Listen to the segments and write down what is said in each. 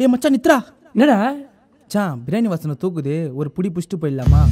ஏ மச்சான் நித்ரா என்னடா மச்சான் பிரியாணி வாசனை தூக்குது ஒரு புடி புடிச்சிட்டு போயிடலாமா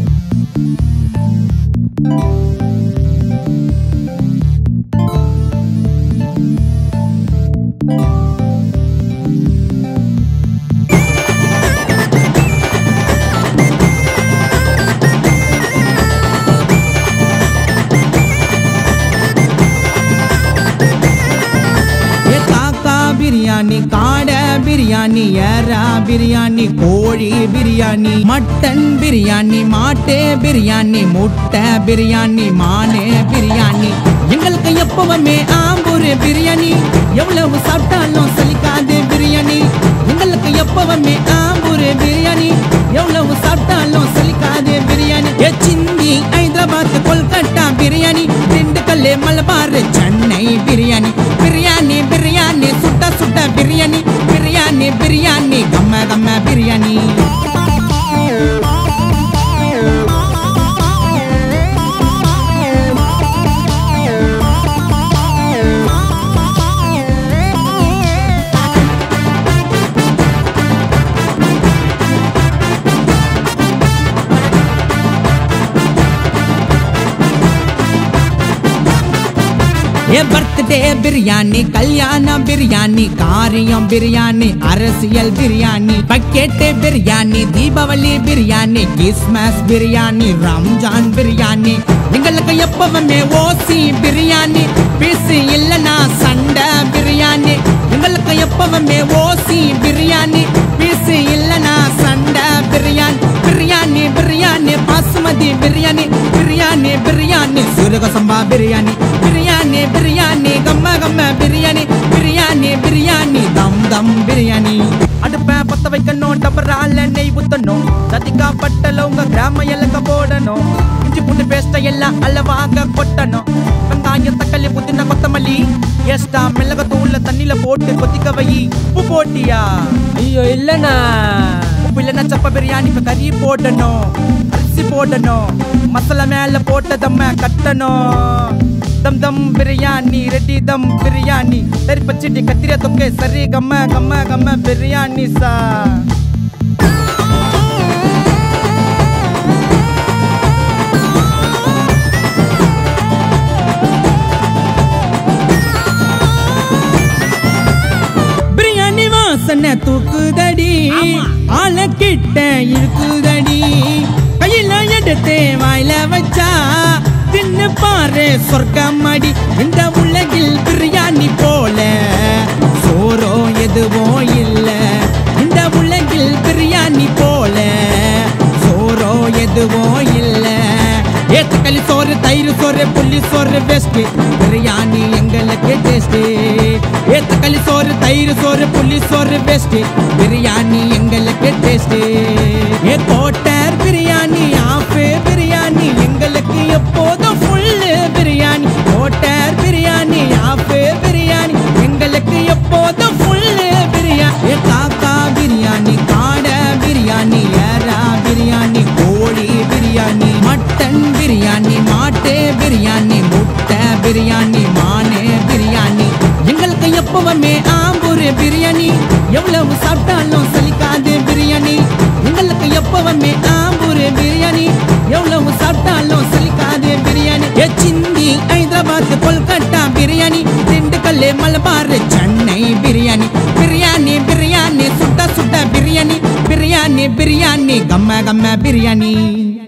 ஏ காக்கா பிரியாணி காடை பிரியாணி ஏரா பிரியாணி கோழி பிரியாணி மட்டன் பிரியாணி மாட்டே பிரியாணி முட்டை பிரியாணி மானே பிரியாணி எங்களுக்கு எப்பவுமே ஆம்பூர் பிரியாணி எவ்வளவு சாப்பிட்டாலும் சலிக்காது பிரியாணி எங்களுக்கு எப்பவுமே ஆம்பூர் பிரியாணி எவ்வளவு சாப்பிட்டாலும் சலிக்காது பிரியாணி ஏ சிந்தி ஹைதராபாத் கொல்கட்டா பிரியாணி திண்டுக்கல் மலபார் சென்னை பிரியாணி பிரியாணி பிரியாணி சுட்ட சுட்ட பிரியாணி பிரியாணி பிரியாணி கம்ம கம்ம பிரியாணி ஏ பர்த்டே பிரியாணி கல்யாண பிரியாணி காரியம் பிரியாணி அரசியல் பிரியாணி பக்கெட்டு பிரியாணி தீபாவளி பிரியாணி கிறிஸ்மஸ் பிரியாணி ரம்ஜான் பிரியாணி எங்களுக்கு எப்பவுமே ஓசி பிரியாணி பீஸ் இல்லனா சண்டை பிரியாணி எங்களுக்கு எப்பவுமே ஓசி பிரியாணி பீஸ் இல்லனா சண்டை பிரியாணி பிரியாணி பிரியாணி பாசுமதி பிரியாணி பிரியாணி பிரியாணி சூரக சம்பா பிரியாணி பிரியாணி பிரியாணி கம்ம கம்ம பிரியாணி பிரியாணி பிரியாணி தம் தம் பிரியாணி அடுப்ப பத்த வைக்கணும் டபரால நெய் ஊத்தணும் சதிக்கா பட்டல உங்க கிராம எல்லக்க போடணும் இஞ்சி பூண்டு பேஸ்ட எல்லாம் அளவாக கொட்டணும் வெங்காயம் தக்காளி புதினா கொத்தமல்லி எஸ்டா மிளக தூள்ல தண்ணில போட்டு கொதிக்க வை உப்பு போட்டியா ஐயோ இல்லண்ணா உப்பு இல்லைன்னா சப்ப பிரியாணி இப்ப கறி போடணும் அரிசி போடணும் மசாலா மேல போட்ட தம்ம கட்டணும் தம் தம் பிரியாணி ரெடி தம் பிரியாணி சரி பச்சிட்டி கத்திரியா தொக்கே சரி கம்ம கம்ம கம்ம பிரியாணி சா பிரியாணி வாசனை தூக்குதடி ஆள கிட்ட இருக்குதடி கையில எடுத்து வாயில வச்சா தின்னு பாரு சொர்க்கமடி இந்த உலகில் பிரியாணி போல சோறோ எதுவோ இல்ல இந்த உலகில் பிரியாணி போல சோறோ எதுவோ இல்ல ஏத்துக்களி சோறு தயிர் சோறு புள்ளி சோறு பெஸ்ட் பிரியாணி எங்களுக்கு டேஸ்ட் ஏத்துக்களி சோறு தயிர் சோறு புள்ளி சோறு பெஸ்ட் பிரியாணி எங்களுக்கு டேஸ்ட் ஏ கோட்டர் பிரியாணி ஆஃப் பிரியாணி எங்களுக்கு எப்போதும் full biryani quarter biryani half biryani எங்களுக்கு எப்போதும் ஃபுல் பிரியாணி ஏ காக்கா பிரியாணி காடை பிரியாணி ஏரா பிரியாணி கோழி பிரியாணி மட்டன் பிரியாணி மாட்டு பிரியாணி முட்டை பிரியாணி மானே பிரியாணி எங்களுக்கு எப்பவுமே ஆம்பூர் பிரியாணி எவ்வளவு சாப்பிட்டாலும் சலிக்காது பிரியாணி எங்களுக்கு எப்பவுமே ஆம்பூர் பிரியாணி எவ்வளவு சாப்பிட்டாலும் சலிக்காது பிரியாணி ஏ சிந்தி ஹைதராபாத் கொல்கட்டா பிரியாணி திண்டுக்கல் மலபார் சென்னை பிரியாணி பிரியாணி பிரியாணி சுட்ட சுட்ட பிரியாணி பிரியாணி பிரியாணி கம்ம கம்ம பிரியாணி